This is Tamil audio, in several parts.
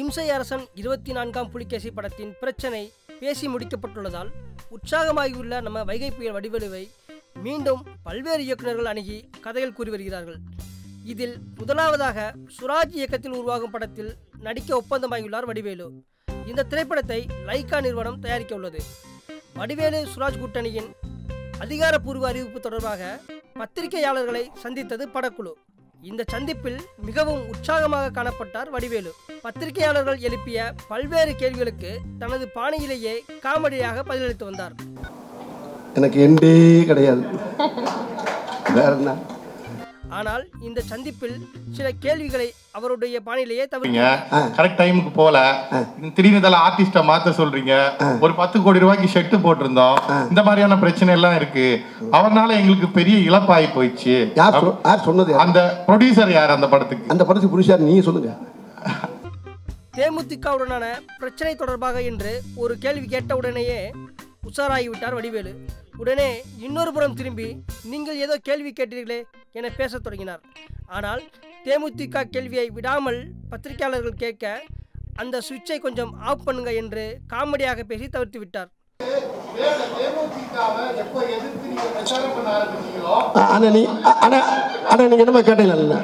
அகிம்சை அரசன் இருபத்தி நான்காம் புலிகேசி படத்தின் பிரச்சனை பேசி முடிக்கப்பட்டுள்ளதால் உற்சாகமாகியுள்ள நம்ம வைகை புயல் வடிவெலுவை மீண்டும் பல்வேறு இயக்குநர்கள் அணுகி கதைகள் கூறி வருகிறார்கள் இதில் முதலாவதாக சுராஜ் இயக்கத்தில் உருவாகும் படத்தில் நடிக்க ஒப்பந்தமாகியுள்ளார் வடிவேலு இந்த திரைப்படத்தை லைக்கா நிறுவனம் தயாரிக்க உள்ளது வடிவேலு சுராஜ் கூட்டணியின் அதிகாரப்பூர்வ அறிவிப்பு தொடர்பாக பத்திரிகையாளர்களை சந்தித்தது படக்குழு இந்த சந்திப்பில் மிகவும் உற்சாகமாக காணப்பட்டார் வடிவேலு பத்திரிகையாளர்கள் எழுப்பிய பல்வேறு கேள்விகளுக்கு தனது பாணியிலேயே காமெடியாக பதிலளித்து வந்தார் எனக்கு எண்டே கிடையாது வேற என்ன ஆனால் இந்த சந்திப்பில் சில கேள்விகளை அவருடைய பாணியிலேயே சொல்றீங்க தவிர்த்து கரெக்ட் டைமுக்கு போல திடீர்னு இதில் ஆர்டிஸ்ட மாத்த சொல்றீங்க ஒரு பத்து கோடி ரூபாய்க்கு ஷெட்டு போட்டிருந்தோம் இந்த மாதிரியான பிரச்சனை எல்லாம் இருக்கு அவர்னால எங்களுக்கு பெரிய இழப்பாகி போயிடுச்சு யார் சொ- யார் சொன்னது யார்? அந்த ப்ரொடியூசர் யார் அந்த படத்துக்கு அந்த படத்துக்கு புருஷார் நீங்க சொல்லுங்க தேமுதிகவுடனான பிரச்சனை தொடர்பாக என்று ஒரு கேள்வி கேட்டவுடனேயே உஷாராகிவிட்டார் வடிவேலு உடனே இன்னொரு புறம் திரும்பி நீங்கள் ஏதோ கேள்வி கேட்டீர்களே என பேசத் தொடங்கினார் ஆனால் தேமுதிக கேள்வியை விடாமல் பத்திரிகையாளர்கள் கேட்க அந்த சுவிட்சை கொஞ்சம் ஆஃப் பண்ணுங்க என்று காமெடியாக பேசி தவிர்த்து விட்டார் ஆ, அண்ணா நீ அ- அண்ணா அண்ணா நீங்க என்னமா கேட்டீங்களா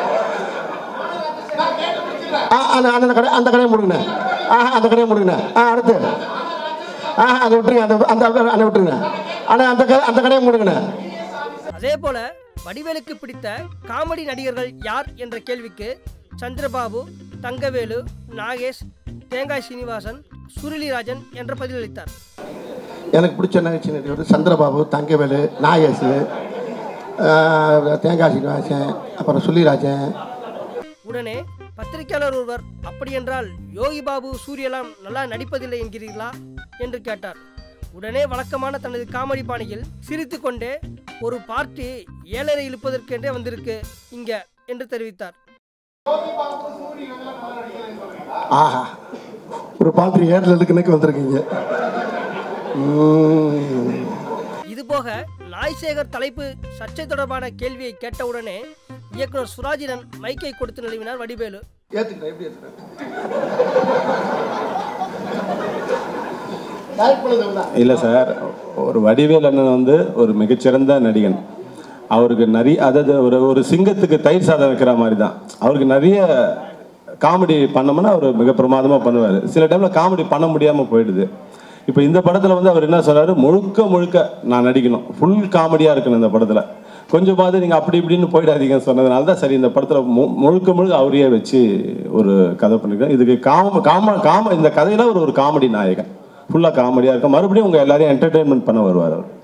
ஆ அண்ணா அந்த கடை அந்த கடையை முடுங்கண்ணே ஆ அந்த கடையை முடுங்கண்ணே ஆ அடுத்து ஆ அதை விட்டுருங்க அந்த அந்த அண்ணா விட்டுருங்க அண்ணா அந்த கடை அந்த கடையை முடுங்கண்ணே அதே போல வடிவேலுக்கு பிடித்த காமெடி நடிகர்கள் யார் என்ற கேள்விக்கு சந்திரபாபு தங்கவேலு நாகேஷ் தேங்காய் சீனிவாசன் சுருளிராஜன் என்ற பதிலளித்தார் எனக்கு பிடிச்ச நகைச்சுவை நடிகர் சந்திரபாபு தங்கவேலு நாகேஷ் ஆ, தேங்காய் சீனிவாசன் அப்புறம் சுள்ளிராஜன் உடனே பத்திரிகையாளர் ஒருவர் அப்படியென்றால் யோகி பாபு சூரியலாம் நல்லா நடிப்பதில்லை என்கிறீர்களா என்று கேட்டார் உடனே வழக்கமான தனது காமெடி பாணியில் சிரித்துக்கொண்டே ஒரு பார்ட்டி ஏழரை இழுப்பதற்கென்றே வந்திருக்கு இங்க என்று தெரிவித்தார் ஆஹா ஒரு பாத்திரி ஏரில் இருக்குன்னு வந்திருக்கீங்க ம். இதுபோக நாய்சேகர் தலைப்பு சர்ச்சை தொடர்பான கேள்வியை கேட்டவுடனே இயக்குனர் சுராஜிடன் மைக்கை கொடுத்து நிறுவினார் வடிவேலு ஏத்துக்கிறேன் எப்படி ஏத்துக்கிறேன் டைப் பண்ணது தான் இல்லை சார் ஒரு வடிவேல் அண்ணன் வந்து ஒரு மிகச்சிறந்த நடிகன் அவருக்கு நிறைய அதாவது ஒரு ஒரு சிங்கத்துக்கு தயிர் சாதம் வைக்கிற மாதிரி தான் அவருக்கு நிறைய காமெடி பண்ணோம்னா அவர் மிக பிரமாதமாக பண்ணுவார் சில டைமில் காமெடி பண்ண முடியாமல் போயிடுது இப்போ இந்த படத்தில் வந்து அவர் என்ன சொன்னார் முழுக்க முழுக்க நான் நடிக்கணும் ஃபுல் காமெடியாக இருக்கணும் இந்த படத்தில் கொஞ்சம் பார்த்து நீங்கள் அப்படி இப்படின்னு போயிடாதீங்கன்னு சொன்னதுனால தான் சரி இந்த படத்தில் மு முழுக்க முழுக்க அவரையே வச்சு ஒரு கதை பண்ணிருக்கேன் இதுக்கு காம காம காம இந்த கதையில் ஒரு ஒரு காமெடி நாயகன் ஃபுல்லாக காமெடியாக இருக்கும் மறுபடியும் உங்கள் எல்லாரையும் என்டர்டெயின்மெண்ட் பண்ண வருவார் அவர்